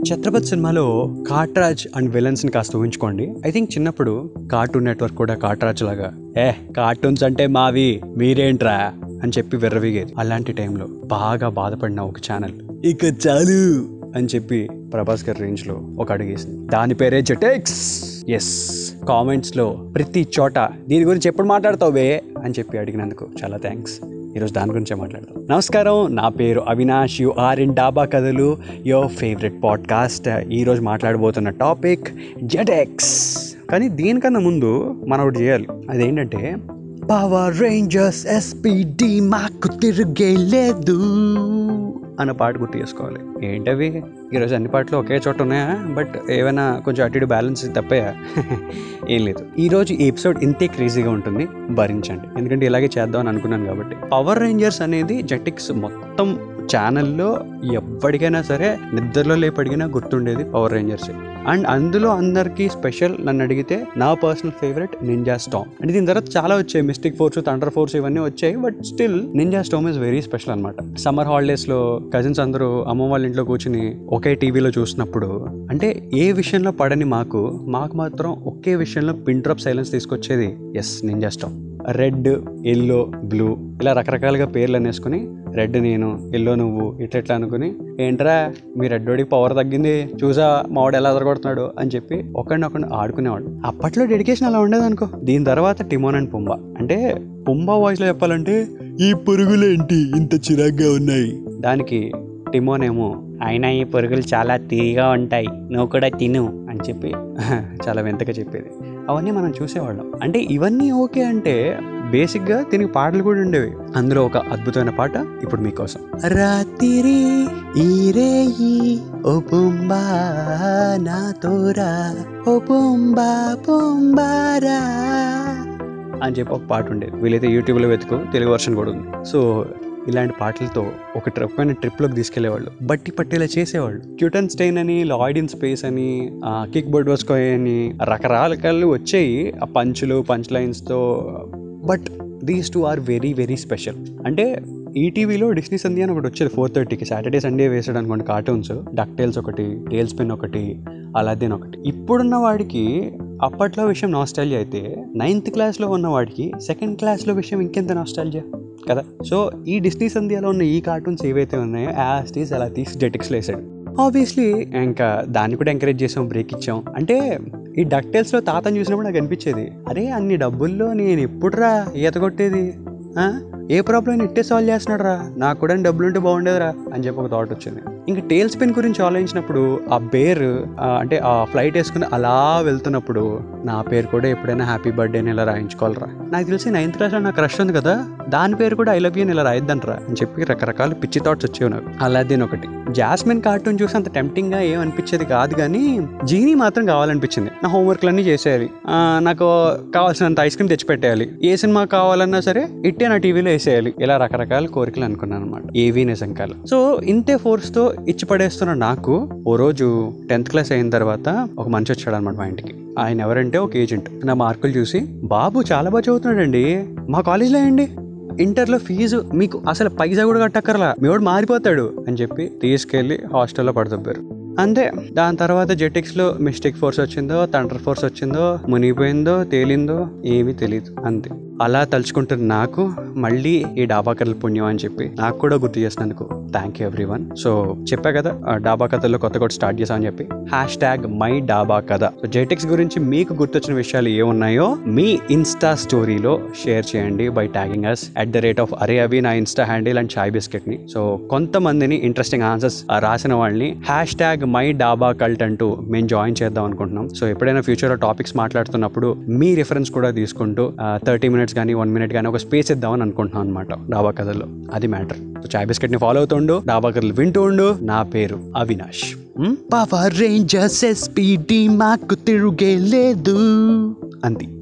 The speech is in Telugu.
ఛత్రపతి సినిమాలో కాట్రాజ్ అండ్ విలన్స్ ని కాస్త ఊహించుకోండి ఐ థింక్ చిన్నప్పుడు కార్టూన్ నెట్వర్క్ కూడా కాట్రాజ్ లాగా ఏ కార్టూన్స్ అంటే మావి మీరేంట్రా అని చెప్పి వెర్రవిగేది అలాంటి టైంలో బాగా బాధపడిన ఒక ఛానల్ ఇక చాలు అని చెప్పి ప్రభాస్ గారి రేంజ్ లో ఒక అడుగేసింది దాని పేరే జెటెక్స్ ఎస్ కామెంట్స్ లో ప్రతి చోట దీని గురించి ఎప్పుడు మాట్లాడతావే అని చెప్పి అడిగినందుకు చాలా థ్యాంక్స్ ఈరోజు దాని గురించే మాట్లాడదాం నమస్కారం నా పేరు అవినాష్ యు ఆర్ ఇన్ డాబా కథలు యువర్ ఫేవరెట్ పాడ్కాస్ట్ ఈరోజు మాట్లాడబోతున్న టాపిక్ జెటెక్స్ కానీ దీనికన్నా ముందు మనం ఒకటి చేయాలి అదేంటంటే పవర్ రేంజర్స్ ఎస్పీడి మాకు తిరిగే లేదు అన్న పాట గుర్తు చేసుకోవాలి ఏంటవి ఈరోజు అన్ని పాటలు ఒకే చోట ఉన్నాయా బట్ ఏమైనా కొంచెం అటు ఇటు బ్యాలెన్స్ తప్పయా ఏం లేదు ఈరోజు ఈ ఎపిసోడ్ ఇంతే క్రేజీగా ఉంటుంది భరించండి ఎందుకంటే ఇలాగే చేద్దాం అని అనుకున్నాను కాబట్టి పవర్ రేంజర్స్ అనేది జెటిక్స్ మొత్తం ఛానల్లో ఎప్పటికైనా సరే నిద్రలో లేపడిగినా గుర్తుండేది పవర్ రేంజర్స్ అండ్ అందులో అందరికీ స్పెషల్ నన్ను అడిగితే నా పర్సనల్ ఫేవరెట్ నింజా స్టామ్ అంటే దీని తర్వాత చాలా వచ్చాయి మిస్టిక్ ఫోర్స్ థండర్ ఫోర్స్ ఇవన్నీ వచ్చాయి but still Ninja Storm is very special అనమాట సమ్మర్ హాలిడేస్ లో కజిన్స్ అందరూ అమ్మ వాళ్ళ ఇంట్లో కూర్చుని ఒకే టీవీలో చూసినప్పుడు అంటే ఏ విషయంలో పడని మాకు మాకు మాత్రం ఒకే విషయంలో పిన్ డ్రాప్ సైలెన్స్ తీసుకొచ్చేది yes Ninja Storm red yellow blue ఇలా రకరకాలుగా పేర్లు అనేసుకుని రెడ్ నేను ఎల్లో నువ్వు ఇట్లా ఇట్లా అనుకుని ఏంట్రా మీ రెడ్డోడికి పవర్ తగ్గింది చూసా మావాడు ఎలా ఎదరగొడుతున్నాడు అని చెప్పి ఒకడినొకడిని ఆడుకునేవాడు అప్పట్లో డెడికేషన్ అలా ఉండేది అనుకో దీని తర్వాత టిమోన్ అండ్ పుంబా అంటే పుంబా వాయిస్లో చెప్పాలంటే ఈ పురుగులేంటి ఇంత చిరాగ్గా ఉన్నాయి దానికి టిమోన్ ఏమో అయినా ఈ పురుగులు చాలా తీగా ఉంటాయి నువ్వు కూడా తిను అని చెప్పి చాలా వింతగా చెప్పేది అవన్నీ మనం చూసేవాళ్ళం అంటే ఇవన్నీ ఓకే అంటే బేసిక్గా దీనికి పాటలు కూడా ఉండేవి అందులో ఒక అద్భుతమైన పాట ఇప్పుడు మీకోసం రాత్రి ఈరేయి ఓ పుంబా నా తోరా ఓ పుంబా పుంబారా అని చెప్పి ఒక పాట ఉండేది వీలైతే యూట్యూబ్లో వెతుకు తెలుగు వర్షన్ కూడా ఉంది సో ఇలాంటి పాటలతో ఒక రకమైన ట్రిప్లోకి తీసుకెళ్లేవాళ్ళు బట్టి పట్టేలా చేసేవాళ్ళు క్యూటన్ స్టైన్ అని లాయిడ్ ఇన్ స్పేస్ అని కిక్ బోర్డ్ వస్కోయ్ అని రకరకాలు వచ్చాయి ఆ పంచులు పంచ్ లైన్స్తో but these two are very very special అంటే ఈటీవీలో డిస్నీ సంధ్య అని ఒకటి వచ్చేది ఫోర్ థర్టీకి సాటర్డే సండే వేసాడు అనుకోండి కార్టూన్స్ డక్ టైల్స్ ఒకటి టేల్స్ పిన్ ఒకటి అలాదిన్ ఒకటి ఇప్పుడున్న వాడికి అప్పట్లో విషయం నాస్టాలజీ అయితే నైన్త్ క్లాస్లో ఉన్న వాడికి సెకండ్ క్లాస్లో విషయం ఇంకెంత నాస్టాలజీ కదా సో ఈ డిస్నీ సంధ్యలో ఉన్న ఈ కార్టూన్స్ ఏవైతే ఉన్నాయో యాస్ తీసి అలా తీసి జెటిక్స్లో వేసాడు ఆబ్వియస్లీ ఇంకా దాన్ని కూడా ఎంకరేజ్ చేసాం బ్రేక్ ఇచ్చాం అంటే ఈ డక్టైల్స్లో తాతని చూసినప్పుడు నాకు అనిపించేది అరే అన్ని డబ్బుల్లో నేను ఎప్పుడురా ఈత కొట్టేది ఆ? ఏ ప్రాబ్లం ఇట్టే సాల్వ్ చేస్తున్నాడు రా నాకు కూడా డబ్బులు ఉంటే బాగుండేదిరా అని చెప్పి ఒక థాట్ వచ్చింది ఇంకా టేల్ స్పిన్ గురించి ఆలోచించినప్పుడు ఆ బేర్ అంటే ఆ ఫ్లైట్ వేసుకుని అలా వెళ్తున్నప్పుడు నా పేరు కూడా ఎప్పుడైనా హ్యాపీ బర్త్డే అని ఇలా రాయించుకోవాలరా నాకు తెలిసి నైన్త్ క్లాస్లో నాకు క్రష్ ఉంది కదా దాని పేరు కూడా ఐ లవ్ యూ అని ఇలా రాయిద్దంట్రా అని చెప్పి రకరకాల పిచ్చి థాట్స్ వచ్చేవి నాకు అలాదిన్ ఒకటి జాస్మిన్ కార్టూన్ చూసి అంత టెంప్టింగ్గా ఏం అనిపించేది కాదు కానీ జీనీ మాత్రం కావాలనిపించింది నా హోంవర్క్లన్నీ చేసేయాలి ఆ, నాకు కావాల్సినంత ఐస్ క్రీమ్ తెచ్చిపెట్టేయాలి ఏ సినిమా కావాలన్నా సరే ఇట్టే నా టీవీలో వేసేయాలి ఇలా రకరకాల కోరికలు అనుకున్నాను అనమాట ఏవీ నిజంకాల సో ఇంతే ఫోర్స్ తో ఇచ్చి పడేస్తున్న నాకు ఓ రోజు టెన్త్ క్లాస్ అయిన తర్వాత ఒక మనిషి వచ్చాడు అనమాట మా ఇంటికి ఆయన ఎవరంటే ఒక ఏజెంట్ నా మార్కులు చూసి బాబు చాలా బాగా చదువుతున్నాడండి మా కాలేజీలో ఏంటి ఇంటర్లో ఫీజు మీకు అసలు పైసా కూడా కట్టక్కర్లా మీవాడు మారిపోతాడు అని చెప్పి తీసుకెళ్ళి హాస్టల్లో పడదొబ్బారు అంతే దాని తర్వాత జెటిక్స్లో మిస్టేక్ ఫోర్స్ వచ్చిందో థండర్ ఫోర్స్ వచ్చిందో మునిగిపోయిందో తేలిందో ఏమీ తెలియదు అంతే అలా తలుచుకుంటున్న నాకు మళ్ళీ ఈ డాబా కథల పుణ్యం అని చెప్పి నాకు కూడా గుర్తు చేసినందుకు thank you everyone so చెప్పా కదా ఆ డాబా కథల్లో కొత్త కొత్త స్టార్ట్ చేసామని చెప్పి హ్యాష్ ట్యాగ్ మై డాబా కథ సో జెటిక్స్ గురించి మీకు గుర్తొచ్చిన విషయాలు ఏమున్నాయో మీ ఇన్స్టా స్టోరీలో షేర్ చేయండి by tagging us at the rate of అరే అవి నా Insta handle and Chai Bisket ని సో కొంతమందిని ఇంట్రెస్టింగ్ ఆన్సర్స్ రాసిన వాళ్ళని hashtag my dhaba cult అంటూ మేము జాయిన్ చేద్దాం అనుకుంటున్నాం సో ఎప్పుడైనా ఫ్యూచర్లో టాపిక్స్ మాట్లాడుతున్నప్పుడు మీ రిఫరెన్స్ కూడా తీసుకుంటూ థర్టీ మినిట్స్ కానీ వన్ మినిట్ కానీ ఒక స్పేస్ ఇద్దామని అనుకుంటున్నాం అనమాట డాబా కథల్లో అది మ్యాటర్ సో చాయ్ బిస్కెట్ ని ఫాలో అవుతుండు డాబా కథలు వింటూ ఉండు నా పేరు అవినాష్ పవర్ రేంజర్స్ ఎస్పీడి మాకు తిరుగే లేదు అంతే